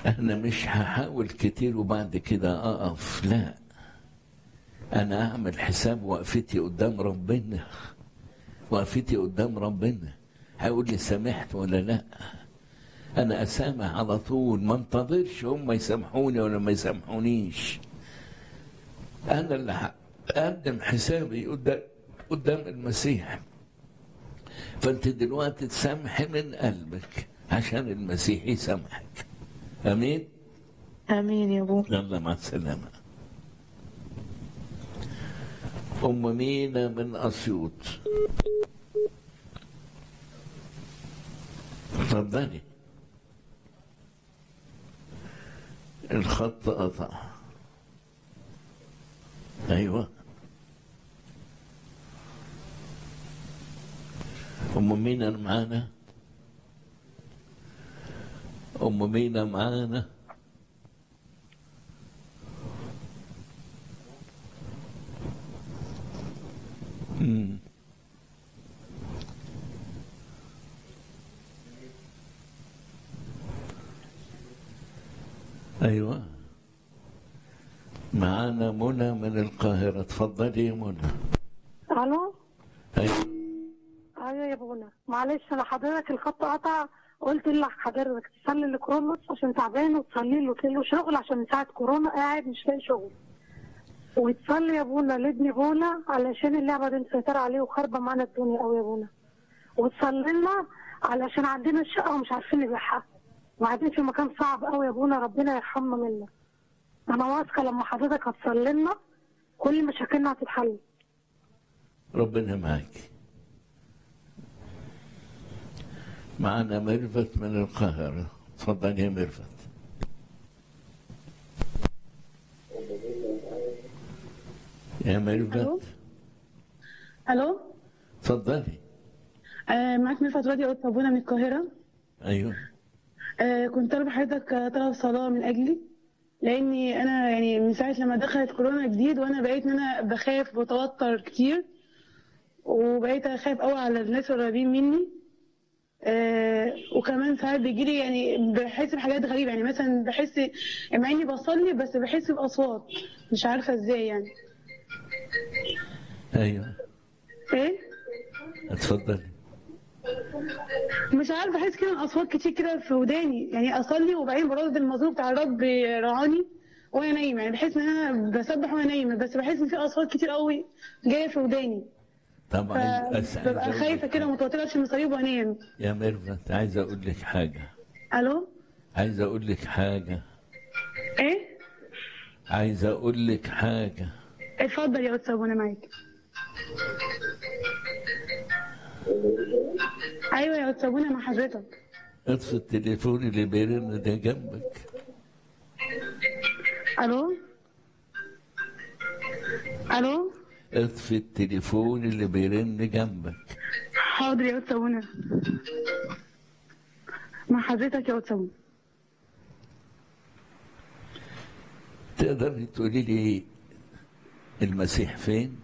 انا مش هحاول كتير وبعد كده اقف لا انا اعمل حساب وقفتي قدام ربنا وقفتي قدام ربنا هيقول لي سامحت ولا لا انا اسامح على طول ما انتظرش هم يسامحوني ولا ما يسامحونيش انا اللي هقدم حسابي قدام قدام المسيح فانت دلوقتي تسامحي من قلبك عشان المسيح يسامحك امين امين يا ابو يلا مع السلامه ام مينا من اسيوط اتفضلي الخط قطع ايوه ام مينا معانا ام مينا معانا مم. ايوه معانا منى من القاهرة تفضلي يا منى الو أيوة. ايوه يا بونا معلش انا حضرتك الخط قطع قلت لحضرتك تصلي لكرولوس عشان تعبان وتصلي له له شغل عشان من ساعه كورونا قاعد مش لاقي شغل وتصلي يا بونا لابني بونا علشان اللعبه دي مسيطره عليه وخاربه معانا الدنيا قوي يا بونا وتصلي لنا علشان عندنا الشقه ومش عارفين نبيعها وقاعدين في مكان صعب قوي يا بونا ربنا يرحمنا منه انا واثقه لما حضرتك هتصلي لنا كل مشاكلنا هتتحل ربنا معاك معنا ميرفت من القاهرة تفضل يا ميرفت يا ميرفت ألو؟ الو تفضلي آه معاك ميرفت راضي قلت ابونا من القاهره ايوه آه كنت طالبه حضرتك آه، طلب صلاه من اجلي لاني انا يعني من ساعه لما دخلت كورونا جديد وانا بقيت ان انا بخاف وبتوتر كتير وبقيت اخاف قوي على الناس القريبين مني آه وكمان ساعات بيجيلي يعني بحس بحاجات غريبه يعني مثلا بحس مع اني بصلي بس بحس باصوات مش عارفه ازاي يعني ايوه ايه اتفضلي مش عارفه بحس كده اصوات كتير كده في وداني يعني اصلي وبعدين برد المزمور بتاع الرب رعاني وانا نايمه يعني بحس ان انا بسبح وانا نايمه بس بحس ان في اصوات كتير قوي جايه في وداني طب عايز أسأل فببقى خايفه كده متوتره عشان مصاريب وانام يا ميرفت عايز اقول لك حاجة الو عايز اقول لك حاجة ايه عايز اقول لك حاجة اتفضل يا استاذ وانا معاك ايوه يا استاذ وانا مع حضرتك اطفي التليفون اللي بيرن ده جنبك الو الو اطفي التليفون اللي بيرن جنبك حاضر يا استاذ وانا مع حضرتك يا استاذ تقدري تقولي لي المسيح فين؟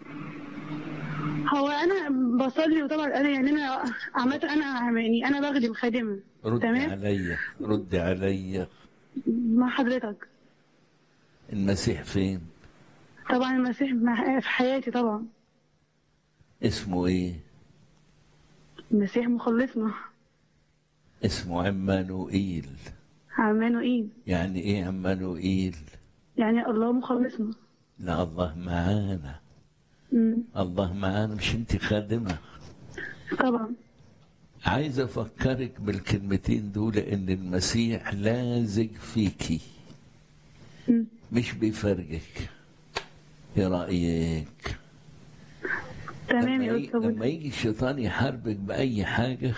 هو انا بصلي وطبعا انا يعني انا عامه انا يعني انا بخدم خادمه رد تمام عليا رد عليا مع حضرتك المسيح فين؟ طبعا المسيح مع- في حياتي طبعا اسمه ايه؟ المسيح مخلصنا اسمه عمانوئيل عمانوئيل يعني ايه عمانوئيل؟ يعني الله مخلصنا لا الله معانا أمم، الله معانا مش انت خادمة طبعا عايز افكرك بالكلمتين دول ان المسيح لازق فيكي أمم، مش بيفرجك ايه رايك تمام لما يا يجي, استاذ لما يجي الشيطان يحاربك باي حاجه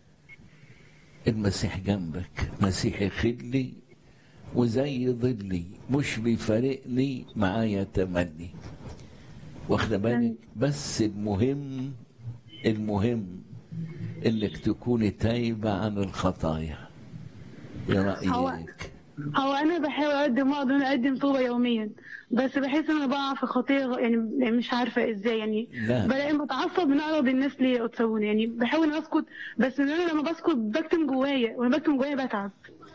المسيح جنبك مسيح يخلي وزي ظلي مش بيفارقني معايا تمني واخده بالك بس المهم المهم انك تكوني تايبه عن الخطايا ايه هو- رايك هو انا بحاول اقدم اقدر إن أنا اقدم توبه يوميا بس بحس ان انا بقع في خطيه غ- يعني مش عارفه ازاي يعني لا. بلاقي بتعصب من اقرب الناس ليا يتسووني يعني بحاول إن اسكت بس ان انا لما بسكت بكتم جوايا وانا بكتم جوايا بتعب